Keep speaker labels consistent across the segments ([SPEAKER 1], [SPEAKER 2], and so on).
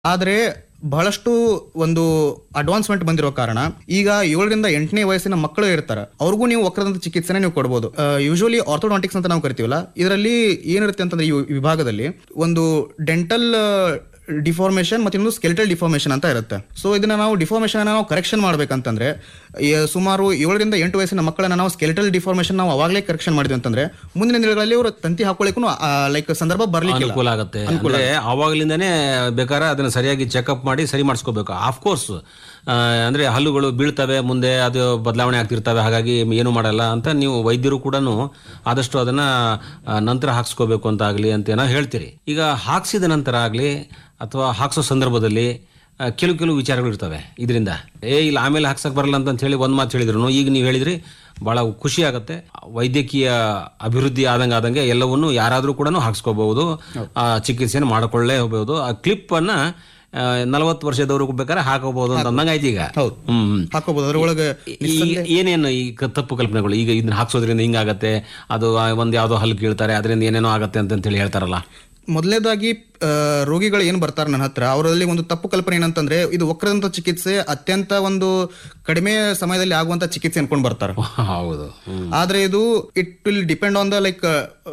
[SPEAKER 1] ಆದ್ರೆ ಬಹಳಷ್ಟು ಒಂದು ಅಡ್ವಾನ್ಸ್ಮೆಂಟ್ ಬಂದಿರೋ ಕಾರಣ ಈಗ ಏಳರಿಂದ ಎಂಟನೇ ವಯಸ್ಸಿನ ಮಕ್ಕಳು ಇರ್ತಾರೆ ಅವ್ರಿಗೂ ನೀವು ವಕ್ರದಂತ ಚಿಕಿತ್ಸೆನ ನೀವು ಕೊಡ್ಬೋದು ಯೂಶುವಲಿ ಆರ್ಥೋಡಾಂಟಿಕ್ಸ್ ಅಂತ ನಾವು ಕರಿತೀವಲ್ಲ ಇದರಲ್ಲಿ ಏನಿರುತ್ತೆ ಅಂತಂದ್ರೆ ಈ ವಿಭಾಗದಲ್ಲಿ ಒಂದು ಡೆಂಟಲ್ ಡಿಫಾರ್ಮೇಷನ್ ಮತ್ತು ಇನ್ನೊಂದು ಸ್ಕೆಲ್ಟಲ್ ಡಿಫಾರ್ಮೇಷನ್ ಅಂತ ಇರುತ್ತೆ ಸೊ ಇದನ್ನ ನಾವು ಡಿಫಾರ್ಮೇಷನ್ ನಾವು ಕರೆಕ್ಷನ್ ಮಾಡ್ಬೇಕಂತಂದ್ರೆ ಈ ಸುಮಾರು ಏಳರಿಂದ ಎಂಟು ವಯಸ್ಸಿನ ಮಕ್ಕಳನ್ನ ನಾವು ಸ್ಕೆಲ್ಟಲ್ ಡಿಫಾರ್ಮೇಷನ್ ನಾವು ಅವಾಗಲೇ ಕರೆಕ್ಷನ್ ಮಾಡಿದ್ವಿ ಅಂತಂದ್ರೆ ಮುಂದಿನ ದಿನಗಳಲ್ಲಿ ಅವರು ತಂತಿ ಹಾಕೊಳ್ಳಿಕ್ಕೂ ಲೈಕ್ ಸಂದರ್ಭ ಬರ್ಲಿಕ್ಕಿಲ್ಲ
[SPEAKER 2] ಅನುಕೂಲ ಆಗುತ್ತೆ ಅಂದ್ರೆ ಆವಾಗಲಿಂದಾನೇ ಬೇಕಾದ್ರೆ ಅದನ್ನ ಸರಿಯಾಗಿ ಚೆಕಪ್ ಮಾಡಿ ಸರಿ ಮಾಡಿಸ್ಕೋಬೇಕು ಆಫ್ಕೋರ್ಸ್ ಅಂದ್ರೆ ಹಲ್ಲುಗಳು ಬೀಳ್ತವೆ ಮುಂದೆ ಅದು ಬದಲಾವಣೆ ಆಗ್ತಿರ್ತವೆ ಹಾಗಾಗಿ ಏನು ಮಾಡಲ್ಲ ಅಂತ ನೀವು ವೈದ್ಯರು ಕೂಡ ಆದಷ್ಟು ಅದನ್ನ ಆ, ನಂತರ ಹಾಕ್ಸ್ಕೋಬೇಕು ಅಂತ ಆಗಲಿ ಅಂತ ಏನೋ ಹೇಳ್ತೀರಿ ಈಗ ಹಾಕ್ಸಿದ ನಂತರ ಆಗಲಿ ಅಥವಾ ಹಾಕ್ಸೋ ಸಂದರ್ಭದಲ್ಲಿ ಆ, ಕೆಲವು ಕೆಲವು ವಿಚಾರಗಳು ಇರ್ತವೆ ಇದರಿಂದ ಏ ಇಲ್ಲ ಆಮೇಲೆ ಹಾಕ್ಸಕ್ ಬರಲ್ಲ ಅಂತ ಹೇಳಿ ಒಂದ್ ಮಾತು ಹೇಳಿದ್ರು ಈಗ ನೀವು ಹೇಳಿದ್ರಿ ಬಹಳ ಖುಷಿ ಆಗುತ್ತೆ ವೈದ್ಯಕೀಯ ಅಭಿವೃದ್ಧಿ ಆದಂಗೆ ಆದಂಗೆ ಎಲ್ಲವನ್ನು ಯಾರಾದರೂ ಕೂಡ ಹಾಕ್ಸ್ಕೋಬಹುದು ಆ ಚಿಕಿತ್ಸೆಯನ್ನು ಮಾಡಿಕೊಳ್ಳೇ ಹೋಗಬಹುದು ಆ ಕ್ಲಿಪ್ ಅನ್ನ ನಲವತ್ತು ವರ್ಷದವರು ಬೇಕಾದ್ರೆ ಹಾಕೋಬಹುದು ಅಂತ ಅಂದಂಗೆ ಆಯ್ತು ಈಗ
[SPEAKER 1] ಹೌದು.
[SPEAKER 2] ಹ್ಮ್ ಹ್ಮ್.
[SPEAKER 1] ಹಾಕೋಬಹುದು ಅದರೊಳಗೆ
[SPEAKER 2] ಈಗ ಏನೇನು ಈ ಕ- ತಪ್ಪು ಕಲ್ಪನೆಗಳು ಈಗ ಇದನ್ನ ಹಾಕ್ಸೋದ್ರಿಂದ ಹಿಂಗಾಗತ್ತೆ ಅದು ಆ, ಒಂದ್ ಯಾವ್ದೋ ಹಲ್ಲು ಕೀಳ್ತಾರೆ ಅದರಿಂದ ಏನೇನೋ ಆಗತ್ತೆ ಅಂತ ಹೇಳಿ ಹೇಳ್ತಾರಲ್ಲ
[SPEAKER 1] ಮೊದಲನೇದಾಗಿ ರೋಗಿಗಳು ಏನು ಬರ್ತಾರೆ ನನ್ನ ಹತ್ರ ಅವರಲ್ಲಿ ಒಂದು ತಪ್ಪು ಕಲ್ಪನೆ ಏನಂತಂದ್ರೆ ಇದು ವಕ್ರದಂತ ಚಿಕಿತ್ಸೆ ಅತ್ಯಂತ ಒಂದು ಕಡಿಮೆ ಸಮಯದಲ್ಲಿ ಆಗುವಂತ ಚಿಕಿತ್ಸೆ ಅನ್ಕೊಂಡ್ ಬರ್ತಾರೆ
[SPEAKER 2] ಹೌದು ಹ್ಮ್.
[SPEAKER 1] ಆದ್ರೆ ಇದು it will depend on the like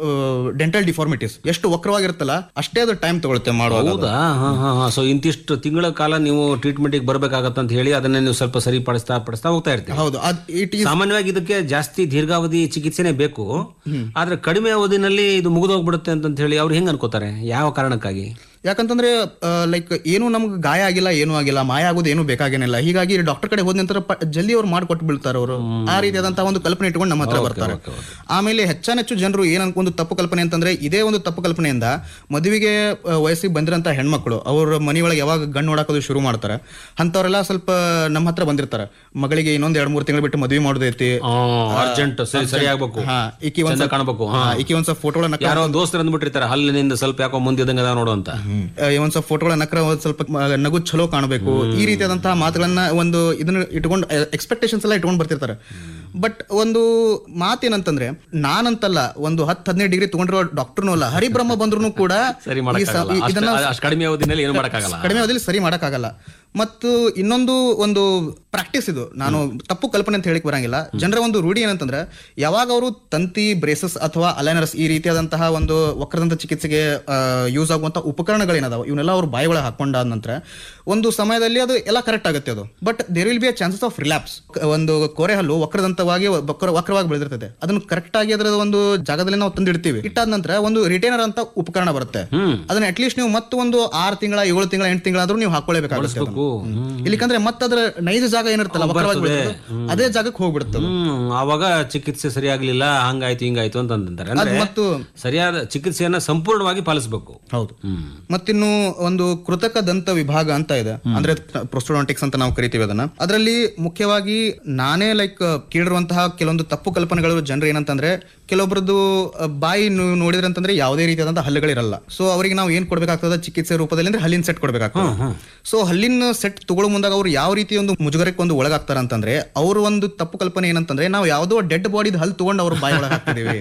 [SPEAKER 1] dental deformities ಎಷ್ಟು ವಕ್ರವಾಗಿರುತ್ತಲ್ಲ ಅಷ್ಟೇ ಅದು ಟೈಮ್ ತಗೊಳುತ್ತೆ ಮಾಡುವಾಗ
[SPEAKER 2] ಹೌದಾ ಹಾ ಹಾ ಹಾ ಸೊ ಇಂತಿಷ್ಟು ತಿಂಗಳ ಕಾಲ ನೀವು ಟ್ರೀಟ್ಮೆಂಟ್ಗೆ ಬರ್ಬೇಕಾಗತ್ತೆ ಅಂತ ಹೇಳಿ ಅದನ್ನ ನೀವು ಸ್ವಲ್ಪ ಸರಿಪಡಿಸ್ತಾ ಪಡಿಸ್ತಾ ಹೋಗ್ತಾ ಇರ್ತೀವಿ
[SPEAKER 1] ಹೌದು ಅದ್ ಇಟ್ ಈಸ್
[SPEAKER 2] ಸಾಮಾನ್ಯವಾಗಿ ಇದಕ್ಕೆ ಜಾಸ್ತಿ ದೀರ್ಘಾವಧಿ ಚಿಕಿತ್ಸೆನೇ ಬೇಕು ಆದ್ರೆ ಕಡಿಮೆ ಅವಧಿನಲ್ಲಿ ಇದು ಮುಗಿದೋಗ್ಬಿಡುತ್ತೆ ಅಂತ ಹೇಳಿ ಅವ್ರು ಹೆಂಗ್ ಅನ್ಕೋತಾರೆ ಯಾವ ಕಾರಣಕ್ಕಾಗಿ
[SPEAKER 1] ಯಾಕಂತಂದ್ರೆ ಲೈಕ್ ಏನು ನಮ್ಗೆ ಗಾಯ ಆಗಿಲ್ಲ ಏನೂ ಆಗಿಲ್ಲ ಮಾಯ ಆಗೋದು ಏನು ಬೇಕಾಗೇನಿಲ್ಲ ಹೀಗಾಗಿ ಡಾಕ್ಟರ್ ಕಡೆ ಹೋದ ನಂತರ ಪ- ಜಲ್ದಿ ಅವ್ರು ಮಾಡಿಕೊಟ್ಟು ಬೀಳ್ತಾರೆ ಅವರು ಆ ರೀತಿಯಾದಂತಹ ಒಂದು ಕಲ್ಪನೆ ಇಟ್ಕೊಂಡು ನಮ್ಮ ಹತ್ರ ಬರ್ತಾರೆ ಆಮೇಲೆ ಹೆಚ್ಚಾನೆಚ್ಚು ಜನರು ಏನ್ ಅನ್ಕೊಂಡು ತಪ್ಪು ಕಲ್ಪನೆ ಅಂತಂದ್ರೆ ಇದೇ ಒಂದು ತಪ್ಪು ಕಲ್ಪನೆಯಿಂದ ಮದುವೆಗೆ ಆ, ವಯಸ್ಸಿಗೆ ಬಂದಿರಂತ ಹೆಣ್ಮಕ್ಳು ಅವ್ರ ಮನೆಯೊಳಗೆ ಯಾವಾಗ ಗಣ್ಣು ನೋಡಾಕೋದು ಶುರು ಮಾಡ್ತಾರೆ ಅಂತವ್ರೆಲ್ಲ ಸ್ವಲ್ಪ ನಮ್ಮ ಹತ್ರ ಬಂದಿರ್ತಾರೆ ಮಗಳಿಗೆ ಇನ್ನೊಂದ್ ಎರಡ್ ಮೂರು ತಿಂಗಳು ಬಿಟ್ಟು ಮದುವೆ ಮಾಡೋದೈತಿ
[SPEAKER 2] ಅರ್ಜೆಂಟ್ ಸರಿ ಸರಿ ಆಗ್ಬೇಕು
[SPEAKER 1] ಹಾ ಈಕಿ ಒಂದ್
[SPEAKER 2] ಚಂದ ಕಾಣ್ಬೇಕು ಹಾ.
[SPEAKER 1] ಈಕಿ ಒಂದ್ ಸ್ವಲ್ಪ ಫೋಟೋಗಳನ್ನ
[SPEAKER 2] ಯಾರೋ ದೋಸ್ತರು ಅಂದ್ಬಿಟ್ಟಿರ್ತಾರೆ ಹಲ್ಲಿನಿಂದ ಸ್ವಲ್ಪ ಯಾಕೋ ಮುಂದಿದಂಗ ಅದ ನೋಡು ಅಂತ
[SPEAKER 1] ಒಂದ್ ಸ್ವಲ್ಪ ಫೋಟೋಗಳ ನಕ್ರ ಒಂದ್ ಸ್ವಲ್ಪ ಮ- ನಗು ಚಲೋ ಕಾಣಬೇಕು ಈ ರೀತಿಯಾದಂತಹ ಮಾತುಗಳನ್ನ ಒಂದು ಇದನ್ನ ಇಟ್ಕೊಂಡು ಎಕ್ಸ್ಪೆಕ್ಟೇಷನ್ಸ್ ಎಲ್ಲ ಇಟ್ಕೊಂಡು ಬರ್ತಿರ್ತಾರೆ ಬಟ್ ಒಂದು ಮಾತೇನಂತಂದ್ರೆ ನಾನಂತಲ್ಲ ಒಂದು ಹತ್ತು ಹದಿನೈದು ಡಿಗ್ರಿ ತಗೊಂಡಿರೋ ಡಾಕ್ಟರ್ನೂ ಅಲ್ಲ ಹರಿಬ್ರಹ್ಮ ಬಂದ್ರು ಕೂಡ
[SPEAKER 2] ಸರಿ
[SPEAKER 1] ಈ ಸ-
[SPEAKER 2] ಮಾಡಕ್ಕಾಗಲ್ಲ
[SPEAKER 1] ಈ- ಇದನ್ನ
[SPEAKER 2] ಅಷ್ಟು- ಅಷ್ಟು ಕಡಿಮೆ ಅವಧಿನಲ್ಲಿ ಏನು ಮಾಡಕ್ಕಾಗಲ್ಲ
[SPEAKER 1] ಕಡಿಮೆ ಅವಧಿಯಲ್ಲಿ ಸರಿ ಮಾಡಕ್ಕಾಗಲ್ಲ ಮತ್ತು ಇನ್ನೊಂದು ಒಂದು ಪ್ರಾಕ್ಟೀಸ್ ಇದು ನಾನು ತಪ್ಪು ಕಲ್ಪನೆ ಅಂತ ಹೇಳಿಕ್ ಬರಂಗಿಲ್ಲ ಜನರ ಒಂದು ರೂಢಿ ಏನಂತಂದ್ರೆ ಯಾವಾಗ ಅವರು ತಂತಿ ಬ್ರೇಸಸ್ ಅಥವಾ ಅಲೈನರ್ಸ್ ಈ ರೀತಿಯಾದಂತಹ ಒಂದು ವಕ್ರದಂತ ಚಿಕಿತ್ಸೆಗೆ ಯೂಸ್ ಆಗುವಂತ ಉಪಕರಣಗಳೇನದಾವ ಇವನ್ನೆಲ್ಲ ಅವ್ರು ಬಾಯಿಗಳ ಹಾಕೊಂಡಾದ ನಂತರ ಒಂದು ಸಮಯದಲ್ಲಿ ಅದು ಎಲ್ಲ ಕರೆಕ್ಟ್ ಆಗುತ್ತೆ ಅದು but there will be a chances of relapse ಒಂದು ಕೋರೆ ಹಲ್ಲು ವಕ್ರದಂತವಾಗಿ ವಕ್ರ ವಕ್ರವಾಗಿ ಬೆಳೆದಿರ್ತದೆ ಅದನ್ನು ಕರೆಕ್ಟ್ ಆಗಿ ಅದರ ಒಂದು ಜಾಗದಲ್ಲಿ ನಾವು ತಂದಿಡ್ತೀವಿ ಇಟ್ಟಾದ ನಂತರ ಒಂದು ರಿಟೈನರ್ ಅಂತ ಉಪಕರಣ ಬರುತ್ತೆ ಅದನ್ನ ಅಟ್ಲೀಸ್ಟ್ ನೀವು ಮತ್ತೆ ಒಂದು ಆರು ತಿಂಗಳ ಏಳು ತಿಂಗಳ ಎಂಟು ತಿಂಗಳಾದ್ರೂ ನೀವು ಹಾಕೊಳ್ಳೇಬೇಕಾಗುತ್ತೆ ಅದನ್ನ. ಇಲ್ಲಿಕಂದ್ರೆ ಮತ್ತೆ ಅದರ ನೈಜ ಜಾಗ ಏನಿರ್ತಲ್ಲ ವಕ್ರವಾಗಿ ಬೆಳೆದಿರೋದು, ಅದೇ ಜಾಗಕ್ಕೆ ಹೋಗ್ಬಿಡುತ್ತೆ ಅದು.
[SPEAKER 2] ಹ್ಮ್ ಆವಾಗ ಚಿಕಿತ್ಸೆ ಸರಿಯಾಗ್ಲಿಲ್ಲ ಹಂಗಾಯ್ತು ಹಿಂಗಾಯ್ತು ಅಂತ ಅಂತಾರೆ ಅಂದ್ರೆ
[SPEAKER 1] ಮತ್ತು
[SPEAKER 2] ಸರಿಯಾದ ಚಿಕಿತ್ಸೆಯನ್ನ ಸಂಪೂರ್ಣವಾಗಿ ಪಾಲಿಸಬೇಕು
[SPEAKER 1] ಹೌದು
[SPEAKER 2] ಹ್ಮ್
[SPEAKER 1] ಮತ್ತಿನ್ನು ಒಂದು ಕೃತಕ ದಂತ ವಿಭಾಗ ಅಂತ ಇದೆ ಅಂದ್ರೆ ಪ್ರೊಸ್ಟೋಡಾಂಟಿಕ್ಸ್ ಅಂತ ನಾವು ಕರಿತೀವಿ ಅದನ್ನ ಅದರಲ್ಲಿ ಮುಖ್ಯವಾಗಿ ನಾನೇ ಲೈಕ್ ಕೇಳಿರುವಂತಹ ಕೆಲವೊಂದು ತಪ್ಪು ಕಲ್ಪನೆಗಳು ಜನರು ಏನಂತಂದ್ರೆ ಕೆಲವೊಬ್ರದ್ದು ಅ, ಬಾಯಿ ನೀವು ನೋಡಿದ್ರೆ ಅಂತಂದ್ರೆ ಯಾವುದೇ ರೀತಿಯಾದಂತಹ ಹಲ್ಲುಗಳಿರಲ್ಲ ಸೊ ಅವರಿಗೆ ನಾವು ಏನ್ ಕೊಡ್ಬೇಕಾಗ್ತದೆ ಚಿಕಿತ್ಸೆ ರೂಪದಲ್ಲಿ ಅಂದ್ರೆ ಹಲ್ಲಿನ ಸೆಟ್ ಕೊಡ್ಬೇಕಾಗ್ತದೆ ಸೊ ಹಲ್ಲಿನ ಸೆಟ್ ತಗೊಳ್ಳೋ ಮುಂದಾಗ ಅವ್ರು ಯಾವ ರೀತಿ ಒಂದು ಮುಜುಗರಕ್ಕೆ ಒಂದು ಒಳಗಾಗ್ತಾರ ಅಂತಂದ್ರೆ ಅವ್ರ ಒಂದು ತಪ್ಪು ಕಲ್ಪನೆ ಏನಂತಂದ್ರೆ ನಾವು ಯಾವುದೋ ಡೆಡ್ ಬಾಡಿದ ಹಲ್ಲು ತಗೊಂಡು ಅವ್ರ ಬಾಯಿ ಒಳಗೆ ಹಾಕ್ತಿದೀವಿ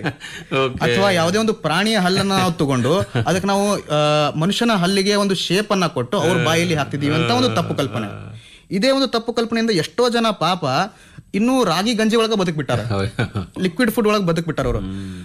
[SPEAKER 1] ಅಥವಾ ಯಾವುದೇ ಒಂದು ಪ್ರಾಣಿಯ ಹಲ್ಲನ್ನ ನಾವು ತಗೊಂಡು ಅದಕ್ಕೆ ನಾವು ಆ, ಮನುಷ್ಯನ ಹಲ್ಲಿಗೆ ಒಂದು ಶೇಪ್ ಅನ್ನ ಕೊಟ್ಟು ಅವ್ರ ಬಾಯಲ್ಲಿ ಹಾಕ್ತಿದೀವಿ ಅಂತ ಒಂದು ತಪ್ಪು ಕಲ್ಪನೆ ಇದೇ ಒಂದು ತಪ್ಪು ಕಲ್ಪನೆಯಿಂದ ಎಷ್ಟೋ ಜನ ಪಾಪ ಇನ್ನೂ ರಾಗಿ ಗಂಜಿ ಒಳಗೆ ಬದುಕ್ಬಿಟ್ಟಾರ ಲಿಕ್ವಿಡ್ ಫುಡ್ ಒಳಗೆ ಬದುಕ್ಬಿಟ್ಟಾರ ಅವರು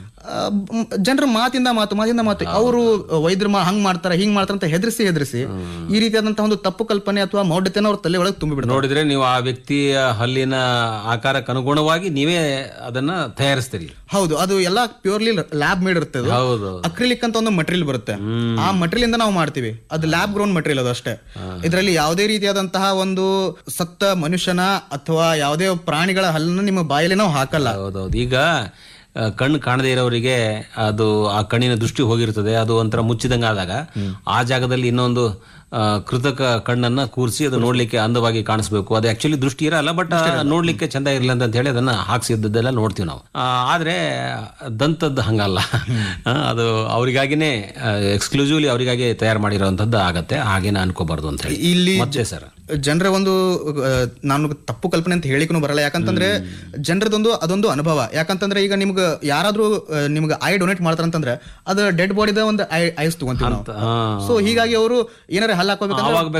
[SPEAKER 1] ಜನರ ಮಾತಿಂದ ಮಾತು ಮಾತಿಂದ ಮಾತು ಅವರು ವೈದ್ಯರು ಮಾ ಹಂಗ್ ಮಾಡ್ತಾರೆ ಹಿಂಗ್ ಮಾಡ್ತಾರೆ ಅಂತ ಹೆದರಿಸಿ ಹೆದರಿಸಿ ಈ ರೀತಿಯಾದಂತಹ ಒಂದು ತಪ್ಪು ಕಲ್ಪನೆ ಅಥವಾ ಮೌಢ್ಯತೆನ ಅವ್ರ ತಲೆ ಒಳಗೆ ತುಂಬಿ ಬಿಡ್ತಾರೆ
[SPEAKER 2] ನೋಡಿದ್ರೆ ನೀವು ಆ ವ್ಯಕ್ತಿಯ ಹಲ್ಲಿನ ಆಕಾರಕ್ಕೆ ಅನುಗುಣವಾಗಿ ನೀವೇ ಅದನ್ನ ತಯಾರಿಸ್ತೀರಿ
[SPEAKER 1] ಹೌದು ಅದು ಎಲ್ಲ ಪ್ಯೂರ್ಲಿ ಲ್ಯಾಬ್ ಮೇಡ್ ಇರುತ್ತೆ ಅದು
[SPEAKER 2] ಹೌದು
[SPEAKER 1] ಅಕ್ರಿಲಿಕ್ ಅಂತ ಒಂದು ಮಟೀರಿಯಲ್ ಬರುತ್ತೆ ಆ ಮಟೀರಿಯಲ್ ಇಂದ ನಾವು ಮಾಡ್ತೀವಿ ಅದು ಲ್ಯಾಬ್ ಗ್ರೋನ್ ಮಟೀರಿಯಲ್ ಅದು ಅಷ್ಟೇ ಇದರಲ್ಲಿ ಯಾವುದೇ ರೀತಿಯಾದಂತಹ ಒಂದು ಸತ್ತ ಮನುಷ್ಯನ ಅಥವಾ ಯಾವುದೇ ಪ್ರಾಣಿಗಳ ಹಲ್ಲನ್ನು ನಿಮ್ಮ ಬಾಯಲ್ಲಿ ನಾವು ಹಾಕಲ್ಲ
[SPEAKER 2] ಹೌದೌದು ಈಗ ಆ, ಕಣ್ಣು ಕಾಣದೇ ಇರೋರಿಗೆ ಅದು ಆ ಕಣ್ಣಿನ ದೃಷ್ಟಿ ಹೋಗಿರ್ತದೆ ಅದು ಒಂಥರ ಮುಚ್ಚಿದಂಗ ಆದಾಗ ಆ ಜಾಗದಲ್ಲಿ ಇನ್ನೊಂದು ಆ, ಕೃತಕ ಕಣ್ಣನ್ನ ಕೂರಿಸಿ ಅದು ನೋಡ್ಲಿಕ್ಕೆ ಅಂದವಾಗಿ ಕಾಣಿಸ್ಬೇಕು ಅದು ಆಕ್ಚುಲಿ ದೃಷ್ಟಿ ಇರಲ್ಲ ಬಟ್ ನೋಡ್ಲಿಕ್ಕೆ ಚಂದ ಇರಲಿ ಅಂತ ಹೇಳಿ ಅದನ್ನ ಹಾಕ್ಸಿದ್ದೆಲ್ಲ ನೋಡ್ತೀವಿ ನಾವು ಆ, ಆದ್ರೆ ದಂತದ್ದು ಹಂಗಲ್ಲ ಆ, ಅದು ಅವರಿಗಾಗಿನೇ ಎಕ್ಸ್ಕ್ಲೂಸಿವ್ಲಿ ಅವರಿಗಾಗಿ ತಯಾರು ಮಾಡಿರೋಂಥದ್ದು ಆಗತ್ತೆ ಹಾಗೇನೆ ಅನ್ಕೋಬಾರ್ದು ಅಂತ ಹೇಳಿ
[SPEAKER 1] ಇಲ್ಲಿ
[SPEAKER 2] ಮತ್ತೆ ಸರ್
[SPEAKER 1] ಜನರ ಒಂದು ಆ, ನಾನು ತಪ್ಪು ಕಲ್ಪನೆ ಅಂತ ಹೇಳಿಕೂ ಬರಲ್ಲ ಯಾಕಂತಂದ್ರೆ ಜನರದೊಂದು ಅದೊಂದು ಅನುಭವ ಯಾಕಂತಂದ್ರೆ ಈಗ ನಿಮ್ಗೆ ಯಾರಾದ್ರೂ ಆ, ನಿಮ್ಗೆ ಐ ಡೊನೇಟ್ ಮಾಡ್ತಾರ ಅಂತಂದ್ರೆ ಅದು ಡೆಡ್ ಬಾಡಿದ ಒಂದು ಐ ಐಸ್ ತಗೊಂತೀವಿ ನಾವು
[SPEAKER 2] ಹಾ
[SPEAKER 1] ಸೊ ಹೀಗಾಗಿ ಅವರು ಏನಾರ ಹಲ್ಲ ಹಾಕೋಬೇಕಂದ್ರೆ
[SPEAKER 2] ಆವಾಗ